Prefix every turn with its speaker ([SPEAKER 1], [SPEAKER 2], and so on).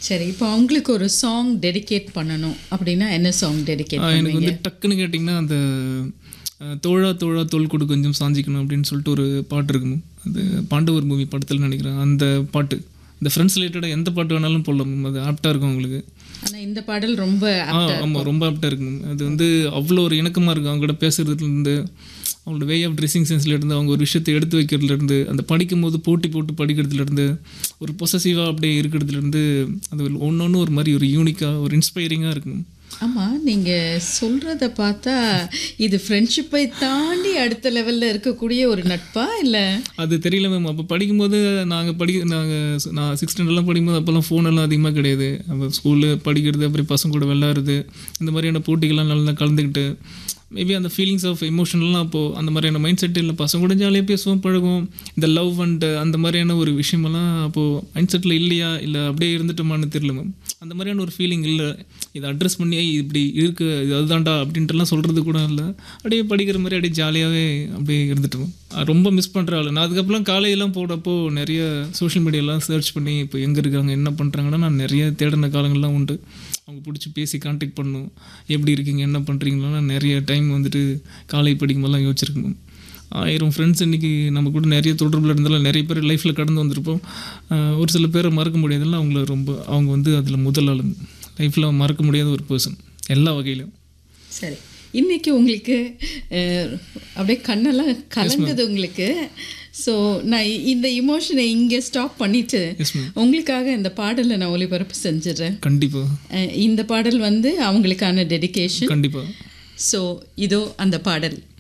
[SPEAKER 1] சரி இப்போ அவங்களுக்கு ஒரு சாங் டெடிகேட் பண்ணணும் அப்படின்னா என்ன சாங் டெடிகேட்
[SPEAKER 2] ஆஹ் எனக்கு வந்து டக்குன்னு கேட்டிங்கன்னா அந்த ஆஹ் தோழா தோழா தோல் கொடு கொஞ்சம் சாஞ்சிக்கணும் அப்படின்னு சொல்லிட்டு ஒரு பாட்டு இருக்கும் அது பாண்டவர் மூவி படத்தில் நினைக்கிறேன் அந்த பாட்டு இந்த ஃப்ரெண்ட்ஸ் ரிலேட்டடாக எந்த பாட்டு வேணாலும் போடலாம் மேம் அது ஆப்டாக இருக்கும் உங்களுக்கு
[SPEAKER 1] ஆனால் இந்த பாடல் ரொம்ப
[SPEAKER 2] ஆ ஆமாம் ரொம்ப ஆப்டாக இருக்கும் அது வந்து அவ்வளோ ஒரு இணக்கமாக இருக்கும் அவங்க கூட பேசுறதுலேருந்து அவங்களோட வே ஆஃப் ட்ரெஸ்ஸிங் சென்ஸ்லேருந்து அவங்க ஒரு விஷயத்தை எடுத்து வைக்கிறதுலேருந்து அந்த படிக்கும்போது போட்டி போட்டு படிக்கிறதுலேருந்து ஒரு பொசசிவாக அப்படியே இருக்கிறதுலேருந்து அது ஒன்று ஒன்று ஒரு மாதிரி ஒரு யூனிக்காக ஒரு இன்ஸ்பைரிங்காக இருக்கும்
[SPEAKER 1] ஆமாம் நீங்கள் சொல்கிறத பார்த்தா இது ஃப்ரெண்ட்ஷிப்பை தாண்டி அடுத்த லெவலில் இருக்கக்கூடிய ஒரு நட்பா இல்லை
[SPEAKER 2] அது தெரியல மேம் அப்போ படிக்கும்போது நாங்கள் படி நாங்கள் நான் சிக்ஸ் ஸ்டாண்டர்ட்லாம் படிக்கும்போது அப்போல்லாம் ஃபோன் எல்லாம் அதிகமாக கிடையாது அப்போ ஸ்கூலில் படிக்கிறது அப்புறம் பசங்க கூட விளையாடுறது இந்த மாதிரியான போட்டிகள்லாம் நல்லா கலந்துக்கிட்டு மேபி அந்த ஃபீலிங்ஸ் ஆஃப் எமோஷனல்லாம் அப்போது அந்த மாதிரியான மைண்ட் செட் இல்லை பசங்க கூட ஜாலியாக பேசுவோம் பழகுவோம் இந்த லவ் அண்ட் அந்த மாதிரியான ஒரு விஷயமெல்லாம் அப்போது மைண்ட் செட்டில் இல்லையா இல்லை அப்படியே இருந்துட்டோமான்னு தெரியல மேம் அந்த மாதிரியான ஒரு ஃபீலிங் இல்லை இதை அட்ரஸ் பண்ணி "ஏய், இப்படி இருக்கு இது அதுதான்டா அப்படின்ட்டுலாம் சொல்கிறது கூட இல்லை அப்படியே படிக்கிற மாதிரி அப்படியே ஜாலியாகவே அப்படியே இருந்துட்டோம் அஹ் ரொம்ப மிஸ் பண்ணுற ஆள் நான் அதுக்கப்புறம் காலேஜெல்லாம் போடுறப்போ நிறைய சோஷியல் மீடியாலாம் சர்ச் பண்ணி இப்போ எங்கே இருக்காங்க என்ன பண்ணுறாங்கன்னா நான் நிறைய தேடின காலங்கள்லாம் உண்டு அவங்க பிடிச்சி பேசி காண்டாக்ட் பண்ணணும் எப்படி இருக்கீங்க என்ன பண்ணுறீங்களா நிறைய டைம் வந்துட்டு காலேஜ் படிக்கும்போதெல்லாம் யோசிச்சிருக்கேன் மேம் ஆயிரம் ஃப்ரெண்ட்ஸ் இன்றைக்கி நம்ம கூட நிறைய தொடர்பில் இருந்தாலும் நிறைய பேர் லைஃப்பில் கடந்து வந்திருப்போம் ஆஹ் ஒரு சில பேரை மறக்க முடியாதுல்ல அவங்கள ரொம்ப அவங்க வந்து அதில் முதல் ஆளு லைஃப்பில் மறக்க முடியாத ஒரு பர்சன் எல்லா வகையிலும்
[SPEAKER 1] சரி இன்னைக்கு உங்களுக்கு அஹ், அப்படியே கண்ணெல்லாம் கலங்குது உங்களுக்கு ஸோ நான் இ- இந்த இமோஷனை இங்கே ஸ்டாப் பண்ணிட்டு
[SPEAKER 2] எஸ் மேம்
[SPEAKER 1] உங்களுக்காக இந்த பாடலை நான் ஒளிபரப்பு செஞ்சிடுறேன்
[SPEAKER 2] கண்டிப்பாக
[SPEAKER 1] அஹ், இந்த பாடல் வந்து அவங்களுக்கான டெடிகேஷன்
[SPEAKER 2] கண்டிப்பாக
[SPEAKER 1] ஸோ இதோ அந்த பாடல்